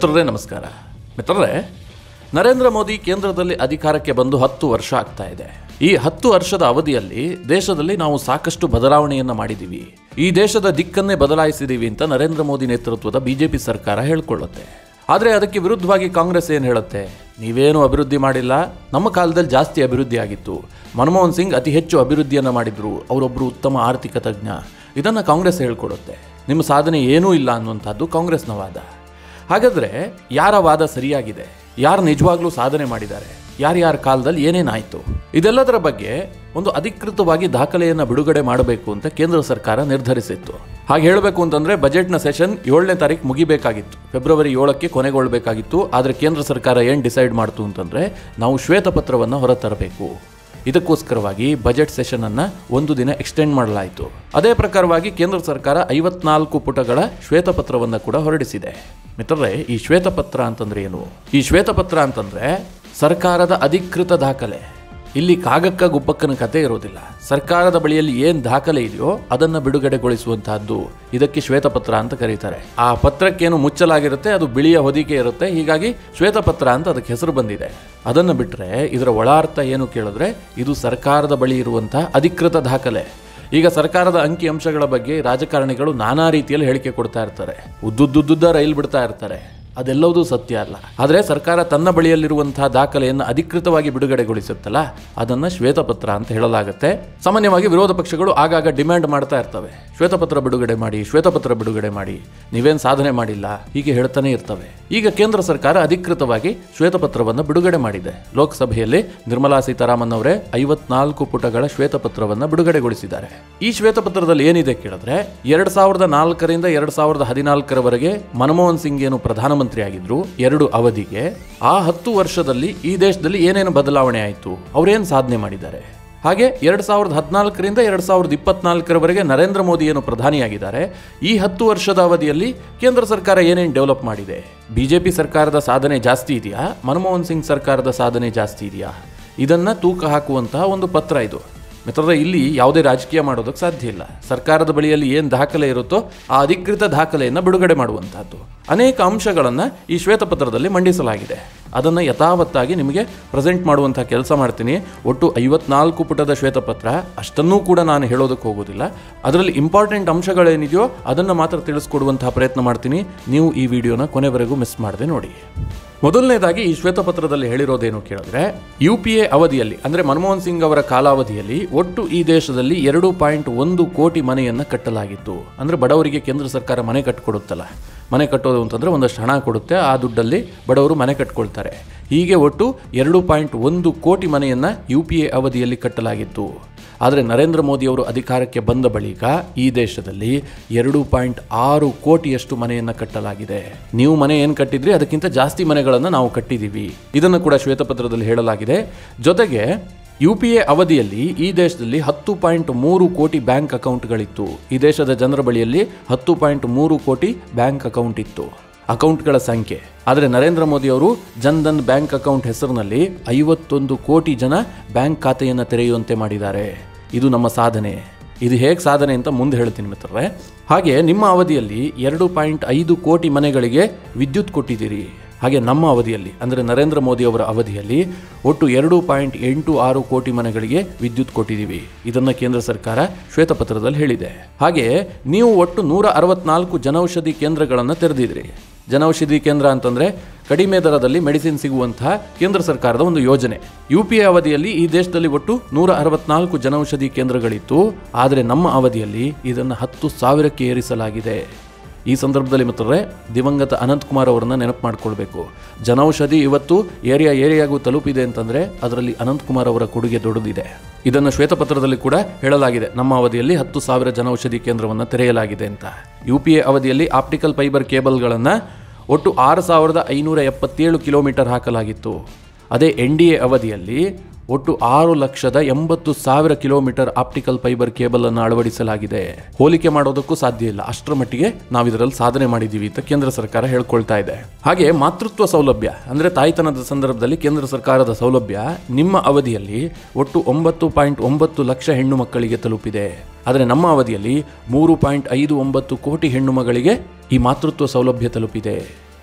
ಮಿತ್ರರೇ ನಮಸ್ಕಾರ ಮಿತ್ರರೇ ನರೇಂದ್ರ ಮೋದಿ ಕೇಂದ್ರದಲ್ಲಿ ಅಧಿಕಾರಕ್ಕೆ ಬಂದು ಹತ್ತು ವರ್ಷ ಆಗ್ತಾ ಇದೆ ಈ ಹತ್ತು ವರ್ಷದ ಅವಧಿಯಲ್ಲಿ ದೇಶದಲ್ಲಿ ನಾವು ಸಾಕಷ್ಟು ಬದಲಾವಣೆಯನ್ನ ಮಾಡಿದ್ದೀವಿ ಈ ದೇಶದ ದಿಕ್ಕನ್ನೇ ಬದಲಾಯಿಸಿದೀವಿ ಅಂತ ನರೇಂದ್ರ ಮೋದಿ ನೇತೃತ್ವದ ಬಿಜೆಪಿ ಸರ್ಕಾರ ಹೇಳ್ಕೊಳ್ಳುತ್ತೆ ಆದರೆ ಅದಕ್ಕೆ ವಿರುದ್ಧವಾಗಿ ಕಾಂಗ್ರೆಸ್ ಏನು ಹೇಳುತ್ತೆ ನೀವೇನು ಅಭಿವೃದ್ಧಿ ಮಾಡಿಲ್ಲ ನಮ್ಮ ಕಾಲದಲ್ಲಿ ಜಾಸ್ತಿ ಅಭಿವೃದ್ಧಿ ಆಗಿತ್ತು ಮನಮೋಹನ್ ಸಿಂಗ್ ಅತಿ ಹೆಚ್ಚು ಅಭಿವೃದ್ಧಿಯನ್ನು ಮಾಡಿದ್ರು ಅವರೊಬ್ಬರು ಉತ್ತಮ ಆರ್ಥಿಕ ತಜ್ಞ ಇದನ್ನು ಕಾಂಗ್ರೆಸ್ ಹೇಳ್ಕೊಡುತ್ತೆ ನಿಮ್ಮ ಸಾಧನೆ ಏನೂ ಇಲ್ಲ ಅನ್ನುವಂಥದ್ದು ಕಾಂಗ್ರೆಸ್ನ ವಾದ ಹಾಗಾದರೆ ಯಾರ ವಾದ ಸರಿಯಾಗಿದೆ ಯಾರು ನಿಜವಾಗ್ಲೂ ಸಾಧನೆ ಮಾಡಿದ್ದಾರೆ ಯಾರ್ಯಾರ ಕಾಲದಲ್ಲಿ ಏನೇನಾಯಿತು ಇದೆಲ್ಲದರ ಬಗ್ಗೆ ಒಂದು ಅಧಿಕೃತವಾಗಿ ದಾಖಲೆಯನ್ನು ಬಿಡುಗಡೆ ಮಾಡಬೇಕು ಅಂತ ಕೇಂದ್ರ ಸರ್ಕಾರ ನಿರ್ಧರಿಸಿತ್ತು ಹಾಗೆ ಹೇಳಬೇಕು ಅಂತಂದ್ರೆ ಬಜೆಟ್ನ ಸೆಷನ್ ಏಳನೇ ತಾರೀಕು ಮುಗಿಬೇಕಾಗಿತ್ತು ಫೆಬ್ರವರಿ ಏಳಕ್ಕೆ ಕೊನೆಗೊಳ್ಳಬೇಕಾಗಿತ್ತು ಆದರೆ ಕೇಂದ್ರ ಸರ್ಕಾರ ಏನು ಡಿಸೈಡ್ ಮಾಡ್ತು ಅಂತಂದ್ರೆ ನಾವು ಶ್ವೇತಪತ್ರವನ್ನು ಹೊರತರಬೇಕು ಇದಕ್ಕೋಸ್ಕರವಾಗಿ ಬಜೆಟ್ ಸೆಷನ್ ಅನ್ನ ಒಂದು ದಿನ ಎಕ್ಸ್ಟೆಂಡ್ ಮಾಡಲಾಯಿತು ಅದೇ ಪ್ರಕಾರವಾಗಿ ಕೇಂದ್ರ ಸರ್ಕಾರ ಐವತ್ನಾಲ್ಕು ಪುಟಗಳ ಶ್ವೇತಪತ್ರವನ್ನು ಕೂಡ ಹೊರಡಿಸಿದೆ ಮಿತ್ರರೇ ಈ ಶ್ವೇತಪತ್ರ ಅಂತಂದ್ರೆ ಏನು ಈ ಶ್ವೇತಪತ್ರ ಅಂತಂದ್ರೆ ಸರ್ಕಾರದ ಅಧಿಕೃತ ದಾಖಲೆ ಇಲ್ಲಿ ಕಾಗಕ್ಕ ಗುಪ್ಪಕ್ಕನ ಕತೆ ಇರೋದಿಲ್ಲ ಸರ್ಕಾರದ ಬಳಿಯಲ್ಲಿ ಏನ್ ದಾಖಲೆ ಇದೆಯೋ ಅದನ್ನ ಬಿಡುಗಡೆಗೊಳಿಸುವಂತಹದ್ದು ಇದಕ್ಕೆ ಶ್ವೇತಪತ್ರ ಅಂತ ಕರೀತಾರೆ ಆ ಪತ್ರಕ್ಕೇನು ಮುಚ್ಚಲಾಗಿರುತ್ತೆ ಅದು ಬಿಳಿಯ ಹೊದಿಕೆ ಇರುತ್ತೆ ಹೀಗಾಗಿ ಶ್ವೇತಪತ್ರ ಅಂತ ಅದಕ್ಕೆ ಹೆಸರು ಬಂದಿದೆ ಅದನ್ನು ಬಿಟ್ರೆ ಇದರ ಒಳಾರ್ಥ ಏನು ಕೇಳಿದ್ರೆ ಇದು ಸರ್ಕಾರದ ಬಳಿ ಇರುವಂತಹ ಅಧಿಕೃತ ದಾಖಲೆ ಈಗ ಸರ್ಕಾರದ ಅಂಕಿ ಅಂಶಗಳ ಬಗ್ಗೆ ರಾಜಕಾರಣಿಗಳು ನಾನಾ ರೀತಿಯಲ್ಲಿ ಹೇಳಿಕೆ ಕೊಡ್ತಾ ಇರ್ತಾರೆ ಉದ್ದುದ್ದುದ್ದ ರೈಲ್ ಬಿಡ್ತಾ ಇರ್ತಾರೆ ಅದೆಲ್ಲವೂ ಸತ್ಯ ಅಲ್ಲ ಆದರೆ ಸರ್ಕಾರ ತನ್ನ ಬಳಿಯಲ್ಲಿರುವಂತಹ ದಾಖಲೆಯನ್ನು ಅಧಿಕೃತವಾಗಿ ಬಿಡುಗಡೆಗೊಳಿಸುತ್ತಲ್ಲ ಅದನ್ನ ಶ್ವೇತಪತ್ರ ಅಂತ ಹೇಳಲಾಗುತ್ತೆ ಸಾಮಾನ್ಯವಾಗಿ ವಿರೋಧ ಪಕ್ಷಗಳು ಆಗಾಗ ಡಿಮ್ಯಾಂಡ್ ಮಾಡ್ತಾ ಇರ್ತವೆ ಶ್ವೇತಪತ್ರ ಬಿಡುಗಡೆ ಮಾಡಿ ಶ್ವೇತಪತ್ರ ಬಿಡುಗಡೆ ಮಾಡಿ ನೀವೇನ್ ಸಾಧನೆ ಮಾಡಿಲ್ಲ ಹೀಗೆ ಹೇಳ್ತಾನೆ ಇರ್ತವೆ ಈಗ ಕೇಂದ್ರ ಸರ್ಕಾರ ಅಧಿಕೃತವಾಗಿ ಶ್ವೇತಪತ್ರವನ್ನು ಬಿಡುಗಡೆ ಮಾಡಿದೆ ಲೋಕಸಭೆಯಲ್ಲಿ ನಿರ್ಮಲಾ ಸೀತಾರಾಮನ್ ಅವರೇ ಐವತ್ನಾಲ್ಕು ಪುಟಗಳ ಶ್ವೇತಪತ್ರವನ್ನು ಬಿಡುಗಡೆಗೊಳಿಸಿದ್ದಾರೆ ಈ ಶ್ವೇತಪತ್ರದಲ್ಲಿ ಏನಿದೆ ಕೇಳಿದ್ರೆ ಎರಡ್ ಸಾವಿರದ ನಾಲ್ಕರಿಂದ ಎರಡ್ ಸಾವಿರದ ಹದಿನಾಲ್ಕರವರೆಗೆ ಮನಮೋಹನ್ ಸಿಂಗ್ ಏನು ಪ್ರಧಾನಮಂತ್ರಿ ಆಗಿದ್ರು ಎರಡು ಅವಧಿಗೆ ಆ ಹತ್ತು ವರ್ಷದಲ್ಲಿ ಈ ದೇಶದಲ್ಲಿ ಏನೇನು ಬದಲಾವಣೆ ಆಯಿತು ಅವರೇನು ಸಾಧನೆ ಮಾಡಿದ್ದಾರೆ ಹಾಗೆ ಎರಡ್ ಸಾವಿರದ ಹದಿನಾಲ್ಕರಿಂದ ಎರಡ್ ಸಾವಿರದ ಇಪ್ಪತ್ನಾಲ್ಕರವರೆಗೆ ನರೇಂದ್ರ ಮೋದಿ ಏನು ಪ್ರಧಾನಿಯಾಗಿದ್ದಾರೆ ಈ ಹತ್ತು ವರ್ಷದ ಅವಧಿಯಲ್ಲಿ ಕೇಂದ್ರ ಸರ್ಕಾರ ಏನೇನು ಡೆವಲಪ್ ಮಾಡಿದೆ ಬಿಜೆಪಿ ಸರ್ಕಾರದ ಸಾಧನೆ ಜಾಸ್ತಿ ಇದೆಯಾ ಮನಮೋಹನ್ ಸಿಂಗ್ ಸರ್ಕಾರದ ಸಾಧನೆ ಜಾಸ್ತಿ ಇದೆಯಾ ಇದನ್ನ ತೂಕ ಹಾಕುವಂತಹ ಒಂದು ಪತ್ರ ಇದು ಮಿತ್ರರ ಇಲ್ಲಿ ಯಾವುದೇ ರಾಜಕೀಯ ಮಾಡೋದಕ್ಕೆ ಸಾಧ್ಯ ಇಲ್ಲ ಸರ್ಕಾರದ ಬಳಿಯಲ್ಲಿ ಏನು ದಾಖಲೆ ಇರುತ್ತೋ ಆ ಅಧಿಕೃತ ದಾಖಲೆಯನ್ನು ಬಿಡುಗಡೆ ಮಾಡುವಂತಹದ್ದು ಅನೇಕ ಅಂಶಗಳನ್ನು ಈ ಶ್ವೇತಪತ್ರದಲ್ಲಿ ಮಂಡಿಸಲಾಗಿದೆ ಅದನ್ನು ಯಥಾವತ್ತಾಗಿ ನಿಮಗೆ ಪ್ರೆಸೆಂಟ್ ಮಾಡುವಂಥ ಕೆಲಸ ಮಾಡ್ತೀನಿ ಒಟ್ಟು ಐವತ್ನಾಲ್ಕು ಪುಟದ ಶ್ವೇತಪತ್ರ ಅಷ್ಟನ್ನೂ ಕೂಡ ನಾನು ಹೇಳೋದಕ್ಕೆ ಹೋಗೋದಿಲ್ಲ ಅದರಲ್ಲಿ ಇಂಪಾರ್ಟೆಂಟ್ ಅಂಶಗಳೇನಿದೆಯೋ ಅದನ್ನು ಮಾತ್ರ ತಿಳಿಸ್ಕೊಡುವಂತಹ ಪ್ರಯತ್ನ ಮಾಡ್ತೀನಿ ನೀವು ಈ ವಿಡಿಯೋನ ಕೊನೆವರೆಗೂ ಮಿಸ್ ಮಾಡದೆ ನೋಡಿ ಮೊದಲನೇದಾಗಿ ಈ ಶ್ವೇತಪತ್ರದಲ್ಲಿ ಹೇಳಿರೋದೇನು ಕೇಳಿದ್ರೆ ಯು ಪಿ ಎ ಅವಧಿಯಲ್ಲಿ ಅಂದ್ರೆ ಮನಮೋಹನ್ ಸಿಂಗ್ ಅವರ ಕಾಲಾವಧಿಯಲ್ಲಿ ಒಟ್ಟು ಈ ದೇಶದಲ್ಲಿ ಎರಡು ಪಾಯಿಂಟ್ ಒಂದು ಕೋಟಿ ಮನೆಯನ್ನ ಕಟ್ಟಲಾಗಿತ್ತು ಅಂದ್ರೆ ಬಡವರಿಗೆ ಕೇಂದ್ರ ಸರ್ಕಾರ ಮನೆ ಕಟ್ಕೊಡುತ್ತಲ್ಲ ಮನೆ ಕಟ್ಟೋದು ಅಂತಂದ್ರೆ ಒಂದಷ್ಟು ಹಣ ಕೊಡುತ್ತೆ ಆ ದುಡ್ಡಲ್ಲಿ ಬಡವರು ಮನೆ ಕಟ್ಕೊಳ್ತಾರೆ ಹೀಗೆ ಒಟ್ಟು ಎರಡು ಪಾಯಿಂಟ್ ಒಂದು ಕೋಟಿ ಮನೆಯನ್ನ ಯು ಪಿ ಎ ಅವಧಿಯಲ್ಲಿ ಕಟ್ಟಲಾಗಿತ್ತು ಆದರೆ ನರೇಂದ್ರ ಮೋದಿ ಅವರು ಅಧಿಕಾರಕ್ಕೆ ಬಂದ ಬಳಿಕ ಈ ದೇಶದಲ್ಲಿ ಎರಡು ಪಾಯಿಂಟ್ ಆರು ಕೋಟಿಯಷ್ಟು ಮನೆಯನ್ನು ಕಟ್ಟಲಾಗಿದೆ ನೀವು ಮನೆ ಏನು ಕಟ್ಟಿದ್ರಿ ಅದಕ್ಕಿಂತ ಜಾಸ್ತಿ ಮನೆಗಳನ್ನು ನಾವು ಕಟ್ಟಿದ್ದೀವಿ ಇದನ್ನು ಕೂಡ ಶ್ವೇತಪತ್ರದಲ್ಲಿ ಹೇಳಲಾಗಿದೆ ಜೊತೆಗೆ ಯು ಪಿ ಎ ಅವಧಿಯಲ್ಲಿ ಈ ದೇಶದಲ್ಲಿ ಹತ್ತು ಪಾಯಿಂಟ್ ಮೂರು ಕೋಟಿ ಬ್ಯಾಂಕ್ ಅಕೌಂಟ್ಗಳಿತ್ತು ಈ ದೇಶದ ಜನರ ಬಳಿಯಲ್ಲಿ ಹತ್ತು ಪಾಯಿಂಟ್ ಮೂರು ಕೋಟಿ ಬ್ಯಾಂಕ್ ಅಕೌಂಟ್ ಇತ್ತು ಅಕೌಂಟ್ಗಳ ಸಂಖ್ಯೆ ಆದರೆ ನರೇಂದ್ರ ಮೋದಿ ಅವರು ಜನ್ಧನ್ ಬ್ಯಾಂಕ್ ಅಕೌಂಟ್ ಹೆಸರಿನಲ್ಲಿ ಐವತ್ತೊಂದು ಕೋಟಿ ಜನ ಬ್ಯಾಂಕ್ ಖಾತೆಯನ್ನು ತೆರೆಯುವಂತೆ ಮಾಡಿದ್ದಾರೆ ಇದು ನಮ್ಮ ಸಾಧನೆ ಇದು ಹೇಗೆ ಸಾಧನೆ ಅಂತ ಮುಂದೆ ಹೇಳ್ತೀನಿ ಮಿತ್ರರೇ ಹಾಗೆ ನಿಮ್ಮ ಅವಧಿಯಲ್ಲಿ ಎರಡು ಪಾಯಿಂಟ್ ಐದು ಕೋಟಿ ಮನೆಗಳಿಗೆ ವಿದ್ಯುತ್ ಕೊಟ್ಟಿದ್ದೀರಿ ಹಾಗೆ ನಮ್ಮ ಅವಧಿಯಲ್ಲಿ ಅಂದರೆ ನರೇಂದ್ರ ಮೋದಿ ಅವರ ಅವಧಿಯಲ್ಲಿ ಒಟ್ಟು ಎರಡು ಪಾಯಿಂಟ್ ಎಂಟು ಆರು ಕೋಟಿ ಮನೆಗಳಿಗೆ ವಿದ್ಯುತ್ ಕೊಟ್ಟಿದ್ದೀವಿ ಇದನ್ನು ಕೇಂದ್ರ ಸರ್ಕಾರ ಶ್ವೇತಪತ್ರದಲ್ಲಿ ಹೇಳಿದೆ ಹಾಗೆ ನೀವು ಒಟ್ಟು ನೂರ ಅರವತ್ನಾಲ್ಕು ಜನೌಷಧಿ ಕೇಂದ್ರಗಳನ್ನು ತೆರೆದಿದ್ರಿ ಜನೌಷಧಿ ಕೇಂದ್ರ ಅಂತಂದ್ರೆ ಕಡಿಮೆ ದರದಲ್ಲಿ ಮೆಡಿಸಿನ್ ಸಿಗುವಂತಹ ಕೇಂದ್ರ ಸರ್ಕಾರದ ಒಂದು ಯೋಜನೆ ಯು ಪಿ ಎ ಅವಧಿಯಲ್ಲಿ ಈ ದೇಶದಲ್ಲಿ ಒಟ್ಟು ನೂರ ಅರವತ್ನಾಲ್ಕು ಜನೌಷಧಿ ಕೇಂದ್ರಗಳಿತ್ತು ಆದರೆ ನಮ್ಮ ಅವಧಿಯಲ್ಲಿ ಇದನ್ನು ಹತ್ತು ಸಾವಿರಕ್ಕೆ ಏರಿಸಲಾಗಿದೆ ಈ ಸಂದರ್ಭದಲ್ಲಿ ಮಿತ್ರರೇ ದಿವಂಗತ ಅನಂತಕುಮಾರ್ ಅವರನ್ನ ನೆನಪು ಮಾಡ್ಕೊಳ್ಬೇಕು ಜನೌಷಧಿ ಇವತ್ತು ಏರಿಯಾ ಏರಿಯಾಗೂ ತಲುಪಿದೆ ಅಂತಂದ್ರೆ ಅದರಲ್ಲಿ ಅನಂತಕುಮಾರ್ ಅವರ ಕೊಡುಗೆ ದೊಡ್ಡದಿದೆ ಇದನ್ನು ಶ್ವೇತಪತ್ರದಲ್ಲಿ ಕೂಡ ಹೇಳಲಾಗಿದೆ ನಮ್ಮ ಅವಧಿಯಲ್ಲಿ ಹತ್ತು ಸಾವಿರ ಜನೌಷಧಿ ಕೇಂದ್ರವನ್ನು ತೆರೆಯಲಾಗಿದೆ ಅಂತ ಯು ಪಿ ಎ ಅವಧಿಯಲ್ಲಿ ಆಪ್ಟಿಕಲ್ ಫೈಬರ್ ಕೇಬಲ್ಗಳನ್ನು ಒಟ್ಟು ಆರು ಸಾವಿರದ ಐನೂರ ಎಪ್ಪತ್ತೇಳು ಕಿಲೋಮೀಟರ್ ಹಾಕಲಾಗಿತ್ತು ಅದೇ ಎನ್ ಡಿ ಎ ಅವಧಿಯಲ್ಲಿ ಒಟ್ಟು ಆರು ಲಕ್ಷದ ಎಂಬತ್ತು ಸಾವಿರ ಕಿಲೋಮೀಟರ್ ಆಪ್ಟಿಕಲ್ ಫೈಬರ್ ಕೇಬಲ್ ಅನ್ನು ಅಳವಡಿಸಲಾಗಿದೆ ಹೋಲಿಕೆ ಮಾಡೋದಕ್ಕೂ ಸಾಧ್ಯ ಇಲ್ಲ ಅಷ್ಟರ ಮಟ್ಟಿಗೆ ನಾವು ಇದರಲ್ಲಿ ಸಾಧನೆ ಮಾಡಿದ್ದೀವಿ ಅಂತ ಕೇಂದ್ರ ಸರ್ಕಾರ ಹೇಳ್ಕೊಳ್ತಾ ಇದೆ ಹಾಗೆ ಮಾತೃತ್ವ ಸೌಲಭ್ಯ ಅಂದ್ರೆ ತಾಯ್ತನದ ಸಂದರ್ಭದಲ್ಲಿ ಕೇಂದ್ರ ಸರ್ಕಾರದ ಸೌಲಭ್ಯ ನಿಮ್ಮ ಅವಧಿಯಲ್ಲಿ ಒಟ್ಟು ಒಂಬತ್ತು ಪಾಯಿಂಟ್ ಒಂಬತ್ತು ಲಕ್ಷ ಹೆಣ್ಣು ಮಕ್ಕಳಿಗೆ ತಲುಪಿದೆ ಆದರೆ ನಮ್ಮ ಅವಧಿಯಲ್ಲಿ ಮೂರು ಪಾಯಿಂಟ್ ಐದು ಒಂಬತ್ತು ಕೋಟಿ ಹೆಣ್ಣು ಮಗಳಿಗೆ ಈ ಮಾತೃತ್ವ ಸೌಲಭ್ಯ ತಲುಪಿದೆ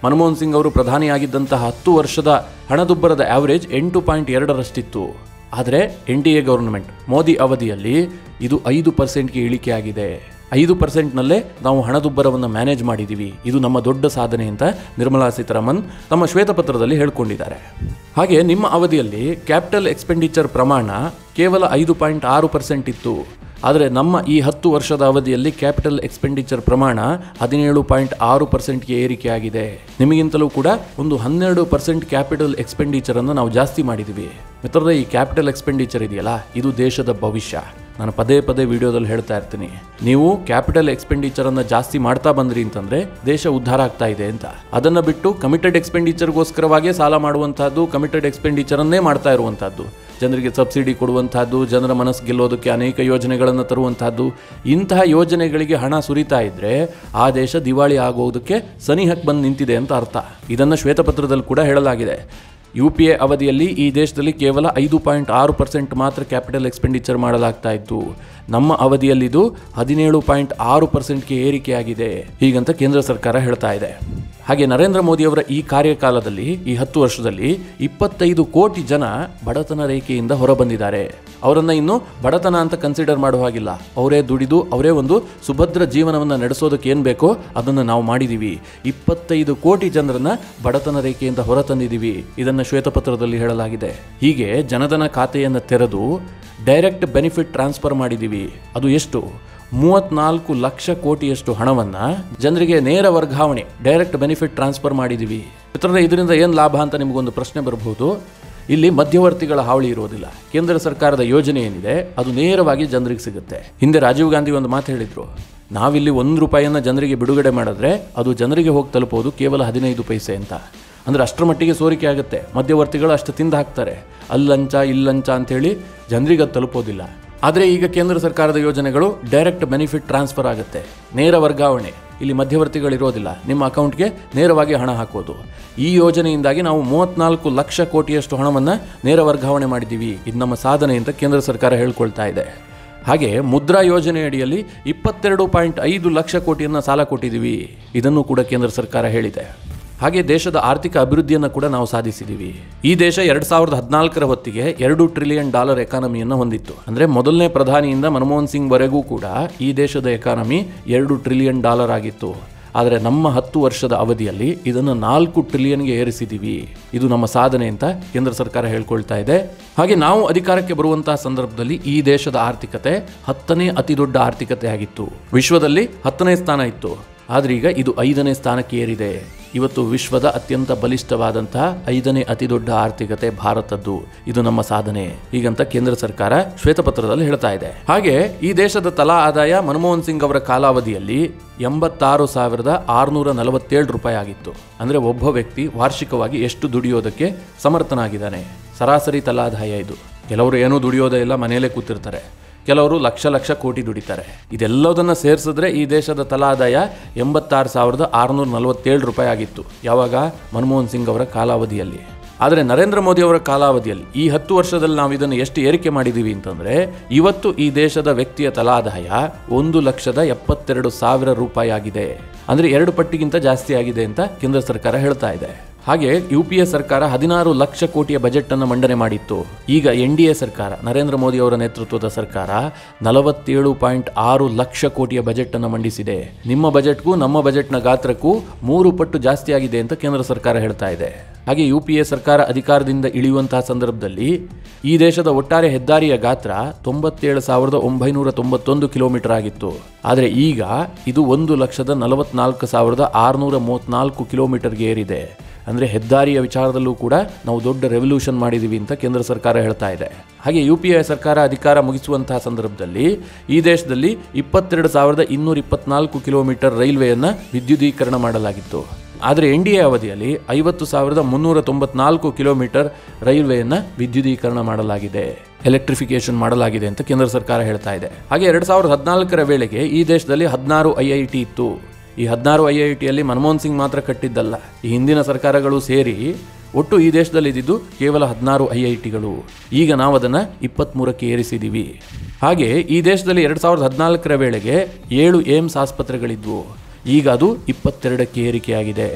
ಮನಮೋಹನ್ ಸಿಂಗ್ ಅವರು ಪ್ರಧಾನಿಯಾಗಿದ್ದಂತಹ ಹತ್ತು ವರ್ಷದ ಹಣದುಬ್ಬರದ ಆವರೇಜ್ ಎಂಟು ಪಾಯಿಂಟ್ ಎರಡರಷ್ಟಿತ್ತು ಆದರೆ N D A government Modi ಅವಧಿಯಲ್ಲಿ ಇದು ಐದು ಪರ್ಸೆಂಟ್ಗೆ ಇಳಿಕೆಯಾಗಿದೆ ಐದು ಪರ್ಸೆಂಟ್ನಲ್ಲೇ ನಾವು ಹಣದುಬ್ಬರವನ್ನು ಮ್ಯಾನೇಜ್ ಮಾಡಿದ್ದೀವಿ ಇದು ನಮ್ಮ ದೊಡ್ಡ ಸಾಧನೆ ಅಂತ ನಿರ್ಮಲಾ ಸೀತಾರಾಮನ್ ತಮ್ಮ ಶ್ವೇತಪತ್ರದಲ್ಲಿ ಹೇಳ್ಕೊಂಡಿದ್ದಾರೆ ಹಾಗೆ ನಿಮ್ಮ ಅವಧಿಯಲ್ಲಿ ಕ್ಯಾಪಿಟಲ್ ಎಕ್ಸ್ಪೆಂಡಿಚರ್ ಪ್ರಮಾಣ ಕೇವಲ ಐದು ಪಾಯಿಂಟ್ ಆರು ಪರ್ಸೆಂಟ್ ಇತ್ತು ಆದರೆ ನಮ್ಮ ಈ ಹತ್ತು ವರ್ಷದ ಅವಧಿಯಲ್ಲಿ ಕ್ಯಾಪಿಟಲ್ ಎಕ್ಸ್ಪೆಂಡಿಚರ್ ಪ್ರಮಾಣ ಹದಿನೇಳು ಪಾಯಿಂಟ್ ಆರು ಪರ್ಸೆಂಟ್ಗೆ ಏರಿಕೆಯಾಗಿದೆ ನಿಮಗಿಂತಲೂ ಕೂಡ ಒಂದು ಹನ್ನೆರಡು ಪರ್ಸೆಂಟ್ ಕ್ಯಾಪಿಟಲ್ ಎಕ್ಸ್ಪೆಂಡಿಚರ್ ಅನ್ನು ನಾವು ಜಾಸ್ತಿ ಮಾಡಿದ್ದೀವಿ ಮಿತ್ರರೇ ಈ ಕ್ಯಾಪಿಟಲ್ ಎಕ್ಸ್ಪೆಂಡಿಚರ್ ಇದೆಯಲ್ಲ ಇದು ದೇಶದ ಭವಿಷ್ಯ ನಾನು ಪದೇ ಪದೇ ವಿಡಿಯೋದಲ್ಲಿ ಹೇಳ್ತಾ ಇರ್ತೀನಿ ನೀವು ಕ್ಯಾಪಿಟಲ್ ಎಕ್ಸ್ಪೆಂಡಿಚರ್ ಅನ್ನ ಜಾಸ್ತಿ ಮಾಡ್ತಾ ಬಂದ್ರಿ ಅಂತಂದ್ರೆ ದೇಶ ಉದ್ಧಾರ ಆಗ್ತಾ ಇದೆ ಅಂತ ಅದನ್ನ ಬಿಟ್ಟು ಕಮಿಟೆಡ್ ಎಕ್ಸ್ಪೆಂಡಿಚರ್ಗೋಸ್ಕರವಾಗಿ ಸಾಲ ಮಾಡುವಂತಹದ್ದು ಕಮಿಟೆಡ್ ಎಕ್ಸ್ಪೆಂಡಿಚರ್ ಅನ್ನೇ ಮಾಡ್ತಾ ಇರುವಂತಹದ್ದು ಜನರಿಗೆ ಸಬ್ಸಿಡಿ ಕೊಡುವಂತಹದ್ದು ಜನರ ಮನಸ್ಸು ಗೆಲ್ಲೋದಕ್ಕೆ ಅನೇಕ ಯೋಜನೆಗಳನ್ನು ತರುವಂತಹದ್ದು ಇಂತಹ ಯೋಜನೆಗಳಿಗೆ ಹಣ ಸುರಿತಾ ಇದ್ರೆ ಆ ದೇಶ ದಿವಾಳಿ ಆಗೋದಕ್ಕೆ ಸನಿಹಕ್ಕೆ ಬಂದು ನಿಂತಿದೆ ಅಂತ ಅರ್ಥ ಇದನ್ನು ಶ್ವೇತಪತ್ರದಲ್ಲಿ ಕೂಡ ಹೇಳಲಾಗಿದೆ ಯು ಪಿ ಎ ಅವಧಿಯಲ್ಲಿ ಈ ದೇಶದಲ್ಲಿ ಕೇವಲ ಐದು ಪಾಯಿಂಟ್ ಆರು ಪರ್ಸೆಂಟ್ ಮಾತ್ರ ಕ್ಯಾಪಿಟಲ್ ಎಕ್ಸ್ಪೆಂಡಿಚರ್ ಮಾಡಲಾಗ್ತಾ ಇತ್ತು ನಮ್ಮ ಅವಧಿಯಲ್ಲಿದು ಹದಿನೇಳು ಪಾಯಿಂಟ್ ಆರು ಪರ್ಸೆಂಟ್ಗೆ ಏರಿಕೆಯಾಗಿದೆ ಹೀಗಂತ ಕೇಂದ್ರ ಸರ್ಕಾರ ಹೇಳ್ತಾ ಇದೆ ಹಾಗೆ ನರೇಂದ್ರ ಮೋದಿಯವರ ಈ ಕಾರ್ಯಕಾಲದಲ್ಲಿ ಈ ಹತ್ತು ವರ್ಷದಲ್ಲಿ ಇಪ್ಪತ್ತೈದು ಕೋಟಿ ಜನ ಬಡತನ ರೇಖೆಯಿಂದ ಹೊರಬಂದಿದ್ದಾರೆ ಅವರನ್ನ ಇನ್ನು ಬಡತನ ಅಂತ ಕನ್ಸಿಡರ್ ಮಾಡುವ ಹಾಗಿಲ್ಲ ಅವರೇ ದುಡಿದು ಅವರೇ ಒಂದು ಸುಭದ್ರ ಜೀವನವನ್ನು ನಡೆಸೋದಕ್ಕೆ ಏನು ಬೇಕೋ ಅದನ್ನು ನಾವು ಮಾಡಿದ್ದೀವಿ ಇಪ್ಪತ್ತೈದು ಕೋಟಿ ಜನರನ್ನ ಬಡತನ ರೇಖೆಯಿಂದ ಹೊರತಂದಿದ್ದೀವಿ ಇದನ್ನು ಶ್ವೇತಪತ್ರದಲ್ಲಿ ಹೇಳಲಾಗಿದೆ ಹೀಗೆ ಜನಧನ ಖಾತೆಯನ್ನು ತೆರೆದು ಡೈರೆಕ್ಟ್ ಬೆನಿಫಿಟ್ ಟ್ರಾನ್ಸ್ಫರ್ ಮಾಡಿದ್ದೀವಿ ಅದು ಎಷ್ಟು ಮೂವತ್ನಾಲ್ಕು ಲಕ್ಷ ಕೋಟಿಯಷ್ಟು ಹಣವನ್ನ ಜನರಿಗೆ ನೇರ ವರ್ಗಾವಣೆ ಡೈರೆಕ್ಟ್ ಬೆನಿಫಿಟ್ ಟ್ರಾನ್ಸ್ಫರ್ ಮಾಡಿದ್ದೀವಿ ಮಿತ್ರರೇ ಇದರಿಂದ ಏನು ಲಾಭ ಅಂತ ನಿಮಗೊಂದು ಪ್ರಶ್ನೆ ಬರಬಹುದು ಇಲ್ಲಿ ಮಧ್ಯವರ್ತಿಗಳ ಹಾವಳಿ ಇರೋದಿಲ್ಲ ಕೇಂದ್ರ ಸರ್ಕಾರದ ಯೋಜನೆ ಏನಿದೆ ಅದು ನೇರವಾಗಿ ಜನರಿಗೆ ಸಿಗುತ್ತೆ ಹಿಂದೆ ರಾಜೀವ್ ಗಾಂಧಿ ಒಂದು ಮಾತು ಹೇಳಿದ್ರು ನಾವಿಲ್ಲಿ ಒಂದು ರೂಪಾಯಿಯನ್ನ ಜನರಿಗೆ ಬಿಡುಗಡೆ ಮಾಡಿದ್ರೆ ಅದು ಜನರಿಗೆ ಹೋಗಿ ತಲುಪೋದು ಕೇವಲ ಹದಿನೈದು ಪೈಸೆ ಅಂತ ಅಂದ್ರೆ ಅಷ್ಟರ ಮಟ್ಟಿಗೆ ಸೋರಿಕೆ ಆಗುತ್ತೆ ಮಧ್ಯವರ್ತಿಗಳು ಅಷ್ಟು ತಿಂದು ಹಾಕ್ತಾರೆ ಅಲ್ಲಂಚ ಇಲ್ಲಂಚ ಅಂತೇಳಿ ಜನರಿಗೆ ಅದು ತಲುಪೋದಿಲ್ಲ ಆದರೆ ಈಗ ಕೇಂದ್ರ ಸರ್ಕಾರದ ಯೋಜನೆಗಳು ಡೈರೆಕ್ಟ್ ಬೆನಿಫಿಟ್ ಟ್ರಾನ್ಸ್ಫರ್ ಆಗುತ್ತೆ ನೇರ ವರ್ಗಾವಣೆ ಇಲ್ಲಿ ಮಧ್ಯವರ್ತಿಗಳಿರೋದಿಲ್ಲ ನಿಮ್ಮ ಅಕೌಂಟ್ಗೆ ನೇರವಾಗಿ ಹಣ ಹಾಕೋದು ಈ ಯೋಜನೆಯಿಂದಾಗಿ ನಾವು ಮೂವತ್ನಾಲ್ಕು ಲಕ್ಷ ಕೋಟಿಯಷ್ಟು ಹಣವನ್ನು ನೇರ ವರ್ಗಾವಣೆ ಮಾಡಿದ್ದೀವಿ ಇದು ನಮ್ಮ ಸಾಧನೆ ಅಂತ ಕೇಂದ್ರ ಸರ್ಕಾರ ಹೇಳ್ಕೊಳ್ತಾ ಇದೆ ಹಾಗೆ ಮುದ್ರಾ ಯೋಜನೆ ಅಡಿಯಲ್ಲಿ ಇಪ್ಪತ್ತೆರಡು ಪಾಯಿಂಟ್ ಐದು ಲಕ್ಷ ಕೋಟಿಯನ್ನು ಸಾಲ ಕೊಟ್ಟಿದ್ದೀವಿ ಇದನ್ನು ಕೂಡ ಕೇಂದ್ರ ಸರ್ಕಾರ ಹೇಳಿದೆ ಹಾಗೆ ದೇಶದ ಆರ್ಥಿಕ ಅಭಿವೃದ್ಧಿಯನ್ನು ಕೂಡ ನಾವು ಸಾಧಿಸಿದ್ದೀವಿ ಈ ದೇಶ ಎರಡ್ ಸಾವಿರದ ಹದಿನಾಲ್ಕರ ಹೊತ್ತಿಗೆ ಎರಡು ಟ್ರಿಲಿಯನ್ ಡಾಲರ್ ಎಕಾನಮಿಯನ್ನು ಹೊಂದಿತ್ತು ಅಂದ್ರೆ ಮೊದಲನೇ ಪ್ರಧಾನಿಯಿಂದ ಮನಮೋಹನ್ ಸಿಂಗ್ ವರೆಗೂ ಕೂಡ ಈ ದೇಶದ ಎಕಾನಮಿ ಎರಡು ಟ್ರಿಲಿಯನ್ ಡಾಲರ್ ಆಗಿತ್ತು ಆದರೆ ನಮ್ಮ ಹತ್ತು ವರ್ಷದ ಅವಧಿಯಲ್ಲಿ ಇದನ್ನು ನಾಲ್ಕು ಟ್ರಿಲಿಯನ್ಗೆ ಏರಿಸಿದ್ದೀವಿ ಇದು ನಮ್ಮ ಸಾಧನೆ ಅಂತ ಕೇಂದ್ರ ಸರ್ಕಾರ ಹೇಳ್ಕೊಳ್ತಾ ಇದೆ ಹಾಗೆ ನಾವು ಅಧಿಕಾರಕ್ಕೆ ಬರುವಂತಹ ಸಂದರ್ಭದಲ್ಲಿ ಈ ದೇಶದ ಆರ್ಥಿಕತೆ ಹತ್ತನೇ ಅತಿ ದೊಡ್ಡ ಆರ್ಥಿಕತೆ ಆಗಿತ್ತು ವಿಶ್ವದಲ್ಲಿ ಹತ್ತನೇ ಸ್ಥಾನ ಇತ್ತು ಆದ್ರೆ ಈಗ ಇದು ಐದನೇ ಸ್ಥಾನಕ್ಕೆ ಏರಿದೆ ಇವತ್ತು ವಿಶ್ವದ ಅತ್ಯಂತ ಬಲಿಷ್ಠವಾದಂತಹ ಐದನೇ ಅತಿ ದೊಡ್ಡ ಆರ್ಥಿಕತೆ ಭಾರತದ್ದು ಇದು ನಮ್ಮ ಸಾಧನೆ ಹೀಗಂತ ಕೇಂದ್ರ ಸರ್ಕಾರ ಶ್ವೇತಪತ್ರದಲ್ಲಿ ಹೇಳ್ತಾ ಇದೆ ಹಾಗೆ ಈ ದೇಶದ ತಲಾ ಆದಾಯ ಮನಮೋಹನ್ ಸಿಂಗ್ ಅವರ ಕಾಲಾವಧಿಯಲ್ಲಿ ಎಂಬತ್ತಾರು ಸಾವಿರದ ಆರುನೂರ ನಲವತ್ತೇಳು ರೂಪಾಯಿ ಆಗಿತ್ತು ಅಂದ್ರೆ ಒಬ್ಬ ವ್ಯಕ್ತಿ ವಾರ್ಷಿಕವಾಗಿ ಎಷ್ಟು ದುಡಿಯೋದಕ್ಕೆ ಸಮರ್ಥನಾಗಿದ್ದಾನೆ ಸರಾಸರಿ ತಲಾದಾಯ ಇದು ಕೆಲವರು ಏನೂ ದುಡಿಯೋದೇ ಇಲ್ಲ ಮನೆಯಲ್ಲೇ ಕೂತಿರ್ತಾರೆ ಕೆಲವರು ಲಕ್ಷ ಲಕ್ಷ ಕೋಟಿ ದುಡಿತಾರೆ ಇದೆಲ್ಲದನ್ನ ಸೇರಿಸಿದ್ರೆ ಈ ದೇಶದ ತಲಾದಾಯ ಎಂಬತ್ತಾರು ಸಾವಿರದ ಆರುನೂರ ನಲವತ್ತೇಳು ರೂಪಾಯಿ ಆಗಿತ್ತು ಯಾವಾಗ ಮನಮೋಹನ್ ಸಿಂಗ್ ಅವರ ಕಾಲಾವಧಿಯಲ್ಲಿ ಆದರೆ ನರೇಂದ್ರ ಮೋದಿ ಅವರ ಕಾಲಾವಧಿಯಲ್ಲಿ ಈ ಹತ್ತು ವರ್ಷದಲ್ಲಿ ನಾವು ಇದನ್ನು ಎಷ್ಟು ಏರಿಕೆ ಮಾಡಿದ್ದೀವಿ ಅಂತಂದ್ರೆ ಇವತ್ತು ಈ ದೇಶದ ವ್ಯಕ್ತಿಯ ತಲಾದಾಯ ಒಂದು ಲಕ್ಷದ ಎಪ್ಪತ್ತೆರಡು ಸಾವಿರ ರೂಪಾಯಿ ಆಗಿದೆ ಅಂದ್ರೆ ಎರಡು ಪಟ್ಟಿಗಿಂತ ಜಾಸ್ತಿ ಆಗಿದೆ ಅಂತ ಕೇಂದ್ರ ಸರ್ಕಾರ ಹೇಳ್ತಾ ಇದೆ ಹಾಗೆ ಯು ಪಿ ಎ ಸರ್ಕಾರ ಹದಿನಾರು ಲಕ್ಷ ಕೋಟಿಯ ಬಜೆಟ್ ಅನ್ನು ಮಂಡನೆ ಮಾಡಿತ್ತು ಈಗ ಎನ್ ಡಿ ಎ ಸರ್ಕಾರ ನರೇಂದ್ರ ಮೋದಿ ಅವರ ನೇತೃತ್ವದ ಸರ್ಕಾರ ನಲವತ್ತೇಳು ಪಾಯಿಂಟ್ ಆರು ಲಕ್ಷ ಕೋಟಿಯ ಬಜೆಟ್ ಅನ್ನು ಮಂಡಿಸಿದೆ ನಿಮ್ಮ ಬಜೆಟ್ಗೂ ನಮ್ಮ ಬಜೆಟ್ನ ಗಾತ್ರಕ್ಕೂ ಮೂರು ಪಟ್ಟು ಜಾಸ್ತಿ ಆಗಿದೆ ಅಂತ ಕೇಂದ್ರ ಸರ್ಕಾರ ಹೇಳ್ತಾ ಇದೆ ಹಾಗೆ ಯು ಪಿ ಎ ಸರ್ಕಾರ ಅಧಿಕಾರದಿಂದ ಇಳಿಯುವಂತಹ ಸಂದರ್ಭದಲ್ಲಿ ಈ ದೇಶದ ಒಟ್ಟಾರೆ ಹೆದ್ದಾರಿಯ ಗಾತ್ರ ತೊಂಬತ್ತೇಳು ಸಾವಿರದ ಒಂಬೈನೂರ ತೊಂಬತ್ತೊಂದು ಕಿಲೋಮೀಟರ್ ಆಗಿತ್ತು ಆದರೆ ಈಗ ಇದು ಒಂದು ಲಕ್ಷದ ನಲವತ್ನಾಲ್ಕು ಸಾವಿರದ ಆರುನೂರ ಮೂವತ್ನಾಲ್ಕು ಕಿಲೋಮೀಟರ್ಗೆ ಏರಿದೆ ಅಂದರೆ ಹೆದ್ದಾರಿಯ ವಿಚಾರದಲ್ಲೂ ಕೂಡ ನಾವು ದೊಡ್ಡ ರೆವಲ್ಯೂಷನ್ ಮಾಡಿದ್ದೀವಿ ಅಂತ ಕೇಂದ್ರ ಸರ್ಕಾರ ಹೇಳ್ತಾ ಇದೆ ಹಾಗೆ ಯು ಪಿ ಎ ಸರ್ಕಾರ ಅಧಿಕಾರ ಮುಗಿಸುವಂತಹ ಸಂದರ್ಭದಲ್ಲಿ ಈ ದೇಶದಲ್ಲಿ ಇಪ್ಪತ್ತೆರಡು ಸಾವಿರದ ಇನ್ನೂರ ಇಪ್ಪತ್ನಾಲ್ಕು ಕಿಲೋಮೀಟರ್ ರೈಲ್ವೆಯನ್ನು ವಿದ್ಯುದೀಕರಣ ಮಾಡಲಾಗಿತ್ತು ಆದರೆ ಎನ್ ಡಿ ಎ ಅವಧಿಯಲ್ಲಿ ಐವತ್ತು ಸಾವಿರದ ಮುನ್ನೂರ ತೊಂಬತ್ನಾಲ್ಕು ಕಿಲೋಮೀಟರ್ ರೈಲ್ವೆಯನ್ನು ವಿದ್ಯುದೀಕರಣ ಮಾಡಲಾಗಿದೆ ಎಲೆಕ್ಟ್ರಿಫಿಕೇಶನ್ ಮಾಡಲಾಗಿದೆ ಅಂತ ಕೇಂದ್ರ ಸರ್ಕಾರ ಹೇಳ್ತಾ ಇದೆ ಹಾಗೆ ಎರಡು ಸಾವಿರದ ಹದಿನಾಲ್ಕರ ವೇಳೆಗೆ ಈ ದೇಶದಲ್ಲಿ ಹದಿನಾರು ಐ ಐ ಟಿ ಇತ್ತು ಈ ಹದಿನಾರು ಐ ಐ ಟಿಯಲ್ಲಿ ಮನಮೋಹನ್ ಸಿಂಗ್ ಮಾತ್ರ ಕಟ್ಟಿದ್ದಲ್ಲ ಈ ಹಿಂದಿನ ಸರ್ಕಾರಗಳು ಸೇರಿ ಒಟ್ಟು ಈ ದೇಶದಲ್ಲಿ ಇದ್ದಿದ್ದು ಕೇವಲ ಹದಿನಾರು ಐ ಐ ಟಿಗಳು ಈಗ ನಾವು ಅದನ್ನು ಇಪ್ಪತ್ತ್ಮೂರಕ್ಕೆ ಏರಿಸಿದ್ದೀವಿ ಹಾಗೆ ಈ ದೇಶದಲ್ಲಿ ಎರಡು ಸಾವಿರದ ಹದಿನಾಲ್ಕರ ವೇಳೆಗೆ ಏಳು ಏಮ್ಸ್ ಆಸ್ಪತ್ರೆಗಳಿದ್ವು ಈಗ ಅದು ಇಪ್ಪತ್ತೆರಡಕ್ಕೆ ಏರಿಕೆಯಾಗಿದೆ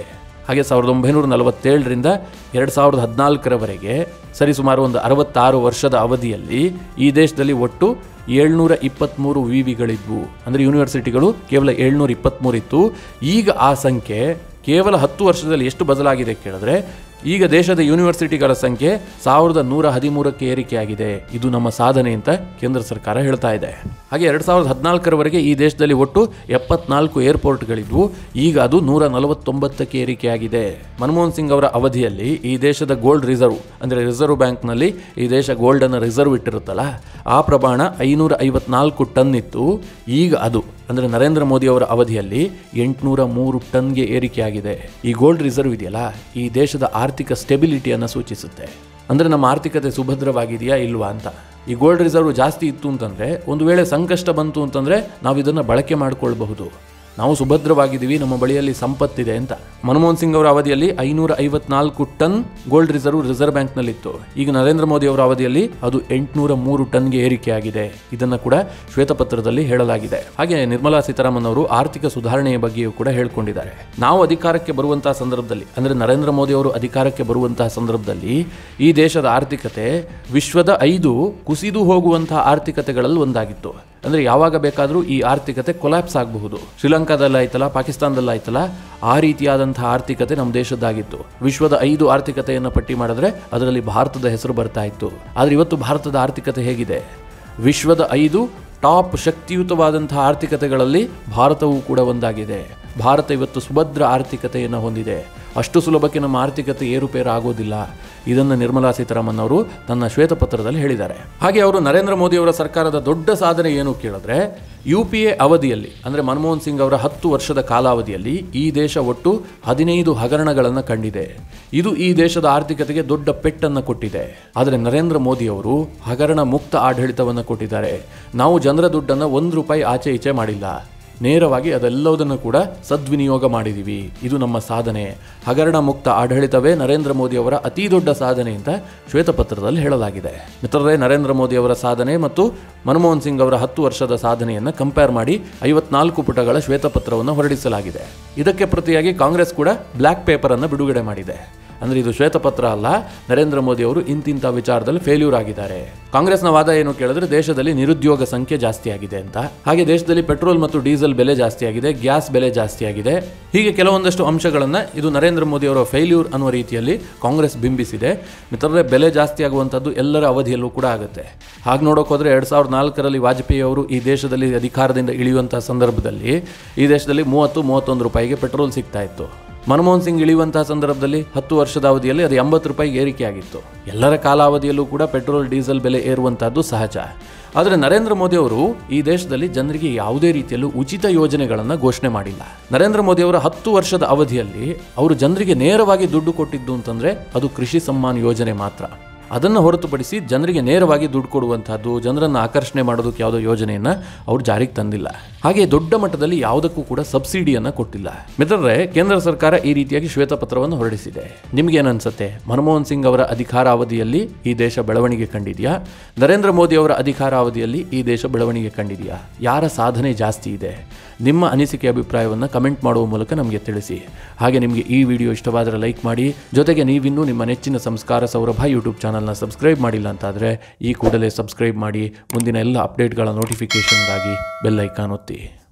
ಹಾಗೆ ಸಾವಿರದ ಒಂಬೈನೂರ ನಲವತ್ತೇಳರಿಂದ ಎರಡು ಸಾವಿರದ ಹದಿನಾಲ್ಕರವರೆಗೆ ಸರಿಸುಮಾರು ಒಂದು ಅರವತ್ತಾರು ವರ್ಷದ ಅವಧಿಯಲ್ಲಿ ಈ ದೇಶದಲ್ಲಿ ಒಟ್ಟು ಏಳ್ನೂರ ಇಪ್ಪತ್ತ್ಮೂರು ವಿ ವಿಗಳಿದ್ವು ಅಂದರೆ ಯೂನಿವರ್ಸಿಟಿಗಳು ಕೇವಲ ಏಳ್ನೂರ ಇಪ್ಪತ್ತ್ಮೂರು ಇತ್ತು ಈಗ ಆ ಸಂಖ್ಯೆ ಕೇವಲ ಹತ್ತು ವರ್ಷದಲ್ಲಿ ಎಷ್ಟು ಬದಲಾಗಿದೆ ಕೇಳಿದ್ರೆ ಈಗ ದೇಶದ ಯೂನಿವರ್ಸಿಟಿಗಳ ಸಂಖ್ಯೆ ಸಾವಿರದ ನೂರ ಹದಿಮೂರಕ್ಕೆ ಏರಿಕೆಯಾಗಿದೆ ಇದು ನಮ್ಮ ಸಾಧನೆ ಅಂತ ಕೇಂದ್ರ ಸರ್ಕಾರ ಹೇಳ್ತಾ ಇದೆ ಹಾಗೆ ಎರಡು ಸಾವಿರದ ಹದಿನಾಲ್ಕರವರೆಗೆ ಈ ದೇಶದಲ್ಲಿ ಒಟ್ಟು ಎಪ್ಪತ್ನಾಲ್ಕು ಏರ್ಪೋರ್ಟ್ಗಳಿದ್ವು ಈಗ ಅದು ನೂರ ನಲವತ್ತೊಂಬತ್ತಕ್ಕೆ ಏರಿಕೆಯಾಗಿದೆ ಮನಮೋಹನ್ ಸಿಂಗ್ ಅವರ ಅವಧಿಯಲ್ಲಿ ಈ ದೇಶದ ಗೋಲ್ಡ್ ರಿಸರ್ವ್ ಅಂದರೆ ರಿಸರ್ವ್ ಬ್ಯಾಂಕ್ನಲ್ಲಿ ಈ ದೇಶ ಗೋಲ್ಡನ್ನು ರಿಸರ್ವ್ ಇಟ್ಟಿರುತ್ತಲ್ಲ ಆ ಪ್ರಮಾಣ ಐನೂರ ಐವತ್ನಾಲ್ಕು ಟನ್ ಇತ್ತು ಈಗ ಅದು ಅಂದರೆ ನರೇಂದ್ರ ಮೋದಿ ಅವರ ಅವಧಿಯಲ್ಲಿ ಎಂಟುನೂರ ಮೂರು ಟನ್ಗೆ ಏರಿಕೆಯಾಗಿದೆ ಈ ಗೋಲ್ಡ್ ರಿಸರ್ವ್ ಇದೆಯಲ್ಲ ಈ ದೇಶದ ಆರ್ಥಿಕ ಸ್ಟೆಬಿಲಿಟಿಯನ್ನು ಸೂಚಿಸುತ್ತೆ ಅಂದರೆ ನಮ್ಮ ಆರ್ಥಿಕತೆ ಸುಭದ್ರವಾಗಿದೆಯಾ ಇಲ್ವಾ ಅಂತ ಈ ಗೋಲ್ಡ್ ರಿಸರ್ವ್ ಜಾಸ್ತಿ ಇತ್ತು ಅಂತಂದರೆ ಒಂದು ವೇಳೆ ಸಂಕಷ್ಟ ಬಂತು ಅಂತಂದರೆ ನಾವು ಇದನ್ನು ಬಳಕೆ ಮಾಡಿಕೊಳ್ಬಹುದು ನಾವು ಸುಭದ್ರವಾಗಿದ್ದೀವಿ ನಮ್ಮ ಬಳಿಯಲ್ಲಿ ಸಂಪತ್ತಿದೆ ಅಂತ ಮನಮೋಹನ್ ಸಿಂಗ್ ಅವರ ಅವಧಿಯಲ್ಲಿ ಐನೂರ ಐವತ್ನಾಲ್ಕು ಟನ್ ಗೋಲ್ಡ್ ರಿಸರ್ವ್ ರಿಸರ್ವ್ ಬ್ಯಾಂಕ್ನಲ್ಲಿತ್ತು ಈಗ ನರೇಂದ್ರ ಮೋದಿ ಅವರ ಅವಧಿಯಲ್ಲಿ ಅದು ಎಂಟುನೂರ ಮೂರು ಟನ್ಗೆ ಏರಿಕೆಯಾಗಿದೆ ಇದನ್ನು ಕೂಡ ಶ್ವೇತಪತ್ರದಲ್ಲಿ ಹೇಳಲಾಗಿದೆ ಹಾಗೆ ನಿರ್ಮಲಾ ಸೀತಾರಾಮನ್ ಅವರು ಆರ್ಥಿಕ ಸುಧಾರಣೆಯ ಬಗ್ಗೆಯೂ ಕೂಡ ಹೇಳ್ಕೊಂಡಿದ್ದಾರೆ ನಾವು ಅಧಿಕಾರಕ್ಕೆ ಬರುವಂತಹ ಸಂದರ್ಭದಲ್ಲಿ ಅಂದರೆ ನರೇಂದ್ರ ಮೋದಿ ಅವರು ಅಧಿಕಾರಕ್ಕೆ ಬರುವಂತಹ ಸಂದರ್ಭದಲ್ಲಿ ಈ ದೇಶದ ಆರ್ಥಿಕತೆ ವಿಶ್ವದ ಐದು ಕುಸಿದು ಹೋಗುವಂತಹ ಆರ್ಥಿಕತೆಗಳಲ್ಲಿ ಒಂದಾಗಿತ್ತು ಅಂದರೆ ಯಾವಾಗ ಬೇಕಾದರೂ ಈ ಆರ್ಥಿಕತೆ ಕೊಲ್ಯಾಪ್ಸ್ ಆಗಬಹುದು ಶ್ರೀಲಂಕಾದಲ್ಲಿ ಆಯ್ತಲ್ಲ ಪಾಕಿಸ್ತಾನದಲ್ಲಿ ಆಯ್ತಲ್ಲ ಆ ರೀತಿಯಾದಂತಹ ಆರ್ಥಿಕತೆ ನಮ್ಮ ದೇಶದ್ದಾಗಿತ್ತು ವಿಶ್ವದ ಐದು ಆರ್ಥಿಕತೆಯನ್ನು ಪಟ್ಟಿ ಮಾಡಿದ್ರೆ ಅದರಲ್ಲಿ ಭಾರತದ ಹೆಸರು ಬರ್ತಾ ಇತ್ತು ಆದರೆ ಇವತ್ತು ಭಾರತದ ಆರ್ಥಿಕತೆ ಹೇಗಿದೆ ವಿಶ್ವದ ಐದು ಟಾಪ್ ಶಕ್ತಿಯುತವಾದಂತಹ ಆರ್ಥಿಕತೆಗಳಲ್ಲಿ ಭಾರತವೂ ಕೂಡ ಒಂದಾಗಿದೆ ಭಾರತ ಇವತ್ತು ಸುಭದ್ರ ಆರ್ಥಿಕತೆಯನ್ನು ಹೊಂದಿದೆ ಅಷ್ಟು ಸುಲಭಕ್ಕೆ ನಮ್ಮ ಆರ್ಥಿಕತೆ ಏರುಪೇರು ಆಗೋದಿಲ್ಲ ಇದನ್ನು ನಿರ್ಮಲಾ ಸೀತಾರಾಮನ್ ಅವರು ತನ್ನ ಶ್ವೇತಪತ್ರದಲ್ಲಿ ಹೇಳಿದ್ದಾರೆ ಹಾಗೆ ಅವರು ನರೇಂದ್ರ ಮೋದಿ ಅವರ ಸರ್ಕಾರದ ದೊಡ್ಡ ಸಾಧನೆ ಏನು ಕೇಳಿದ್ರೆ ಯು ಪಿ ಎ ಅವಧಿಯಲ್ಲಿ ಅಂದರೆ ಮನಮೋಹನ್ ಸಿಂಗ್ ಅವರ ಹತ್ತು ವರ್ಷದ ಕಾಲಾವಧಿಯಲ್ಲಿ ಈ ದೇಶ ಒಟ್ಟು ಹದಿನೈದು ಹಗರಣಗಳನ್ನು ಕಂಡಿದೆ ಇದು ಈ ದೇಶದ ಆರ್ಥಿಕತೆಗೆ ದೊಡ್ಡ ಪೆಟ್ಟನ್ನು ಕೊಟ್ಟಿದೆ ಆದರೆ ನರೇಂದ್ರ ಮೋದಿ ಅವರು ಹಗರಣ ಮುಕ್ತ ಆಡಳಿತವನ್ನು ಕೊಟ್ಟಿದ್ದಾರೆ ನಾವು ಜನರ ದುಡ್ಡನ್ನು ಒಂದು ರೂಪಾಯಿ ಆಚೆ ಈಚೆ ಮಾಡಿಲ್ಲ ನೇರವಾಗಿ ಅದೆಲ್ಲವುದನ್ನು ಕೂಡ ಸದ್ವಿನಿಯೋಗ ಮಾಡಿದ್ದೀವಿ ಇದು ನಮ್ಮ ಸಾಧನೆ ಹಗರಣ ಮುಕ್ತ ಆಡಳಿತವೇ ನರೇಂದ್ರ ಮೋದಿ ಅವರ ಅತಿ ದೊಡ್ಡ ಸಾಧನೆ ಅಂತ ಶ್ವೇತಪತ್ರದಲ್ಲಿ ಹೇಳಲಾಗಿದೆ ಮಿತ್ರರೇ ನರೇಂದ್ರ ಮೋದಿ ಅವರ ಸಾಧನೆ ಮತ್ತು ಮನಮೋಹನ್ ಸಿಂಗ್ ಅವರ ಹತ್ತು ವರ್ಷದ ಸಾಧನೆಯನ್ನು ಕಂಪೇರ್ ಮಾಡಿ ಐವತ್ನಾಲ್ಕು ಪುಟಗಳ ಶ್ವೇತಪತ್ರವನ್ನು ಹೊರಡಿಸಲಾಗಿದೆ ಇದಕ್ಕೆ ಪ್ರತಿಯಾಗಿ ಕಾಂಗ್ರೆಸ್ ಕೂಡ ಬ್ಲ್ಯಾಕ್ ಪೇಪರ್ ಅನ್ನು ಬಿಡುಗಡೆ ಮಾಡಿದೆ ಅಂದರೆ ಇದು ಶ್ವೇತಪತ್ರ ಅಲ್ಲ ನರೇಂದ್ರ ಮೋದಿ ಅವರು ಇಂತಿಂಥ ವಿಚಾರದಲ್ಲಿ ಫೇಲ್ಯೂರ್ ಆಗಿದ್ದಾರೆ ಕಾಂಗ್ರೆಸ್ನ ವಾದ ಏನು ಕೇಳಿದ್ರೆ ದೇಶದಲ್ಲಿ ನಿರುದ್ಯೋಗ ಸಂಖ್ಯೆ ಜಾಸ್ತಿ ಆಗಿದೆ ಅಂತ ಹಾಗೆ ದೇಶದಲ್ಲಿ ಪೆಟ್ರೋಲ್ ಮತ್ತು ಡೀಸೆಲ್ ಬೆಲೆ ಜಾಸ್ತಿ ಆಗಿದೆ ಗ್ಯಾಸ್ ಬೆಲೆ ಜಾಸ್ತಿ ಆಗಿದೆ ಹೀಗೆ ಕೆಲವೊಂದಷ್ಟು ಅಂಶಗಳನ್ನು ಇದು ನರೇಂದ್ರ ಮೋದಿ ಅವರ ಫೇಲ್ಯೂರ್ ಅನ್ನುವ ರೀತಿಯಲ್ಲಿ ಕಾಂಗ್ರೆಸ್ ಬಿಂಬಿಸಿದೆ ಮಿತ್ರರೇ ಬೆಲೆ ಜಾಸ್ತಿ ಆಗುವಂಥದ್ದು ಎಲ್ಲರ ಅವಧಿಯಲ್ಲೂ ಕೂಡ ಆಗುತ್ತೆ ಹಾಗೆ ನೋಡೋಕೆ ಹೋದರೆ ಎರಡು ಸಾವಿರದ ನಾಲ್ಕರಲ್ಲಿ ವಾಜಪೇಯಿ ಅವರು ಈ ದೇಶದಲ್ಲಿ ಅಧಿಕಾರದಿಂದ ಇಳಿಯುವಂಥ ಸಂದರ್ಭದಲ್ಲಿ ಈ ದೇಶದಲ್ಲಿ ಮೂವತ್ತು ಮೂವತ್ತೊಂದು ರೂಪಾಯಿಗೆ ಪೆಟ್ರೋಲ್ ಸಿಗ್ತಾ ಇತ್ತು ಮನಮೋಹನ್ ಸಿಂಗ್ ಇಳಿಯುವಂತಹ ಸಂದರ್ಭದಲ್ಲಿ ಹತ್ತು ವರ್ಷದ ಅವಧಿಯಲ್ಲಿ ಅದು ಎಂಬತ್ತು ರೂಪಾಯಿಗೆ ಏರಿಕೆಯಾಗಿತ್ತು ಎಲ್ಲರ ಕಾಲಾವಧಿಯಲ್ಲೂ ಕೂಡ ಪೆಟ್ರೋಲ್ ಡೀಸೆಲ್ ಬೆಲೆ ಏರುವಂತಹದ್ದು ಸಹಜ ಆದರೆ ನರೇಂದ್ರ ಮೋದಿ ಅವರು ಈ ದೇಶದಲ್ಲಿ ಜನರಿಗೆ ಯಾವುದೇ ರೀತಿಯಲ್ಲೂ ಉಚಿತ ಯೋಜನೆಗಳನ್ನು ಘೋಷಣೆ ಮಾಡಿಲ್ಲ ನರೇಂದ್ರ ಮೋದಿ ಅವರ ಹತ್ತು ವರ್ಷದ ಅವಧಿಯಲ್ಲಿ ಅವರು ಜನರಿಗೆ ನೇರವಾಗಿ ದುಡ್ಡು ಕೊಟ್ಟಿದ್ದು ಅಂತಂದ್ರೆ ಅದು ಕೃಷಿ ಸಮ್ಮಾನ್ ಯೋಜನೆ ಮಾತ್ರ ಅದನ್ನು ಹೊರತುಪಡಿಸಿ ಜನರಿಗೆ ನೇರವಾಗಿ ದುಡ್ಡು ಕೊಡುವಂತಹದ್ದು ಜನರನ್ನು ಆಕರ್ಷಣೆ ಮಾಡೋದಕ್ಕೆ ಯಾವುದೋ ಯೋಜನೆಯನ್ನು ಅವರು ಜಾರಿಗೆ ತಂದಿಲ್ಲ ಹಾಗೆ ದೊಡ್ಡ ಮಟ್ಟದಲ್ಲಿ ಯಾವುದಕ್ಕೂ ಕೂಡ ಸಬ್ಸಿಡಿಯನ್ನು ಕೊಟ್ಟಿಲ್ಲ ಮಿತ್ರರೇ ಕೇಂದ್ರ ಸರ್ಕಾರ ಈ ರೀತಿಯಾಗಿ ಶ್ವೇತಪತ್ರವನ್ನು ಹೊರಡಿಸಿದೆ ನಿಮ್ಗೇನು ಅನ್ಸುತ್ತೆ ಮನಮೋಹನ್ ಸಿಂಗ್ ಅವರ ಅಧಿಕಾರಾವಧಿಯಲ್ಲಿ ಈ ದೇಶ ಬೆಳವಣಿಗೆ ಕಂಡಿದೆಯಾ ನರೇಂದ್ರ ಮೋದಿ ಅವರ ಅಧಿಕಾರಾವಧಿಯಲ್ಲಿ ಈ ದೇಶ ಬೆಳವಣಿಗೆ ಕಂಡಿದೆಯಾ ಯಾರ ಸಾಧನೆ ಜಾಸ್ತಿ ಇದೆ ನಿಮ್ಮ ಅನಿಸಿಕೆ ಅಭಿಪ್ರಾಯವನ್ನು ಕಮೆಂಟ್ ಮಾಡುವ ಮೂಲಕ ನಮಗೆ ತಿಳಿಸಿ ಹಾಗೆ ನಿಮಗೆ ಈ ವಿಡಿಯೋ ಇಷ್ಟವಾದರೆ ಲೈಕ್ ಮಾಡಿ ಜೊತೆಗೆ ನೀವಿನ್ನೂ ನಿಮ್ಮ ನೆಚ್ಚಿನ ಸಂಸ್ಕಾರ ಸೌರಭ ಯೂಟ್ಯೂಬ್ ಚಾನಲ್ನ ಸಬ್ಸ್ಕ್ರೈಬ್ ಮಾಡಿಲ್ಲ ಅಂತಾದರೆ ಈ ಕೂಡಲೇ ಸಬ್ಸ್ಕ್ರೈಬ್ ಮಾಡಿ ಮುಂದಿನ ಎಲ್ಲ ಅಪ್ಡೇಟ್ಗಳ ನೋಟಿಫಿಕೇಷನ್ಗಾಗಿ ಬೆಲ್ ಐಕಾನ್ ಒತ್ತಿ